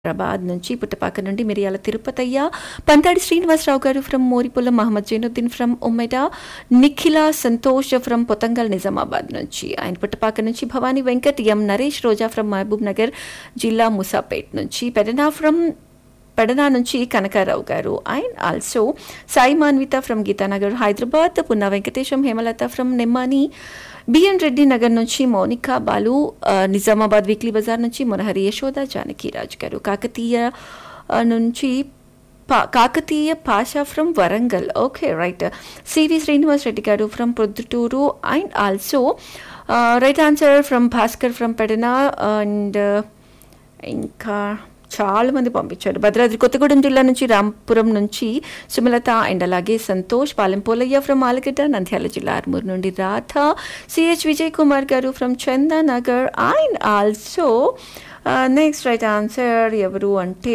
హైదరాబాద్ నుంచి పుట్టపాక నుండి మిరియాల Tirupathaiah Panthadi Srinivasarao garu from Moripulla Mohammed Zainuddin from Ummeta Nikhila Santosh from Pothangal Nizamabad నుంచి ఆయన పుట్టపాక నుంచి భవానీ వెంకట్ ఎం నరేష్ రోజా ఫ్రమ్ మహబూబ్ నగర్ జిల్లా ముసాపేట్ నుంచి పెడనా ఫ్రమ్ పెడనా నుంచి Kanakarao garu and also Sai Manvitha from Geethanagar Hyderabad Punna Venkatesham Hemalatha from Nimmani BN Reddy Nagar నుంచి మౌనిక బాలు ఆ, నిజామాబాద్ వీక్లీ బజార్ నుంచి మునహరి యశోద జానకి రాజు గారు కాకతీయ ఆ, నుంచి పా- Kakatiya Pasha from Warangal okay right CV Srinivas Reddy garu from Proddatur and also right answer from Bhaskar from Pedana and ఇంకా చాలా మంది పంపించారు భద్రాద్రి కొత్తగూడెం జిల్లా నుంచి రాంపురం నుంచి సుమలత అండ్ అలాగే సంతోష్ పాలెం పోలయ్య ఫ్రమ్ ఆలగడ్డ నంద్యాల జిల్లా ఆర్మూర్ నుండి Radha CH Vijay Kumar garu from Chandanagar and also next right answer ఎవరు అంటే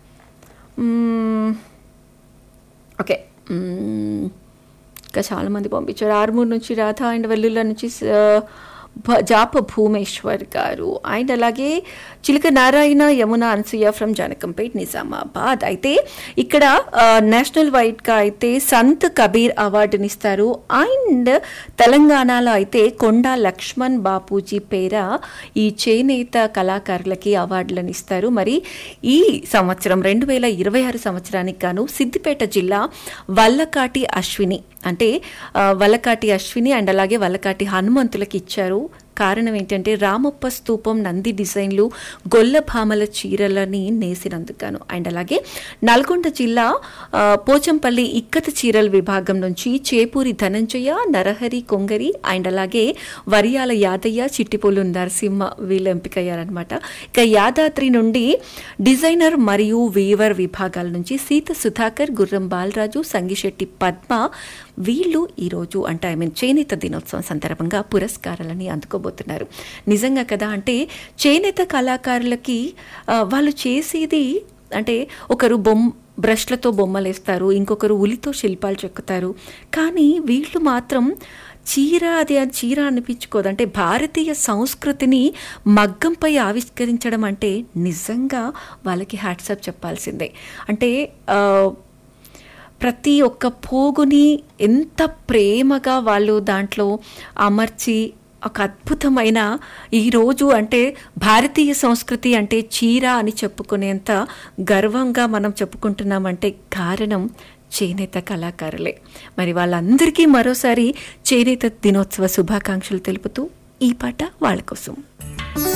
ఓకే ఇంకా చాలామంది పంపించారు ఆర్మూర్ నుంచి రాధ అండ్ వెల్లుల్ల నుంచి స- భ- జాప భూమేశ్వర్ గారు అండ్ అలాగే చిలక నారాయణ యమున అనసూయ ఫ్రమ్ జనకంపేట్ నిజామాబాద్ అయితే ఇక్కడ ఆ, నేషనల్ వైడ్గా అయితే సంత్ కబీర్ అవార్డుని ఇస్తారు అండ్ తెలంగాణలో అయితే కొండా లక్ష్మణ్ బాపూజీ పేర ఈ చేనేత కళాకారులకి అవార్డులను ఇస్తారు మరి ఈ సంవత్సరం రెండు వేల ఇరవై ఆరు సంవత్సరానికి గాను సిద్దిపేట జిల్లా వల్లకాటి అశ్విని అంటే ఆ, వల్లకాటి అశ్విని అండ్ అలాగే వల్లకాటి హనుమంతులకి ఇచ్చారు కారణం ఏంటంటే రామప్ప స్తూపం నంది డిజైన్లు గొల్లభామల చీరలని నేసినందుకు గాను అండ్ అలాగే నల్గొండ జిల్లా ఆ, పోచంపల్లి ఇక్కత చీరల విభాగం నుంచి చేపూరి ధనంజయ నరహరి కొంగరి అండ్ అలాగే వరియాల యాదయ్య చిట్టిపోలు నరసింహ వీళ్ళు ఎంపికయ్యారనమాట ఇక యాదాద్రి నుండి డిజైనర్ మరియు వీవర్ విభాగాల నుంచి సీత సుధాకర్ గుర్రం బాలరాజు సంగిశెట్టి పద్మ వీళ్ళు ఈరోజు అంటే ఐ మీన్ చేనేత దినోత్సవం సందర్భంగా పురస్కారాలని అందుకోబోతున్నారు నిజంగా కదా అంటే చేనేత కళాకారులకి ఆ, వాళ్ళు చేసేది అంటే ఒకరు బొమ్మ బ్రష్లతో బొమ్మలు వేస్తారు ఇంకొకరు ఉలితో శిల్పాలు చెక్కుతారు కానీ వీళ్ళు మాత్రం చీర అది ఆ చీర అనిపించుకోదు అంటే భారతీయ సంస్కృతిని మగ్గంపై ఆవిష్కరించడం అంటే నిజంగా వాళ్ళకి హ్యాట్సప్ చెప్పాల్సిందే అంటే ఆ, ప్రతి ఒక్క పోగుని ఎంత ప్రేమగా వాళ్ళు దాంట్లో అమర్చి ఒక అద్భుతమైన ఈరోజు అంటే భారతీయ సంస్కృతి అంటే చీర అని చెప్పుకునేంత గర్వంగా మనం చెప్పుకుంటున్నామంటే కారణం చేనేత కళాకారులే మరి వాళ్ళందరికీ మరోసారి చేనేత దినోత్సవ శుభాకాంక్షలు తెలుపుతూ ఈ పాట వాళ్ళ కోసం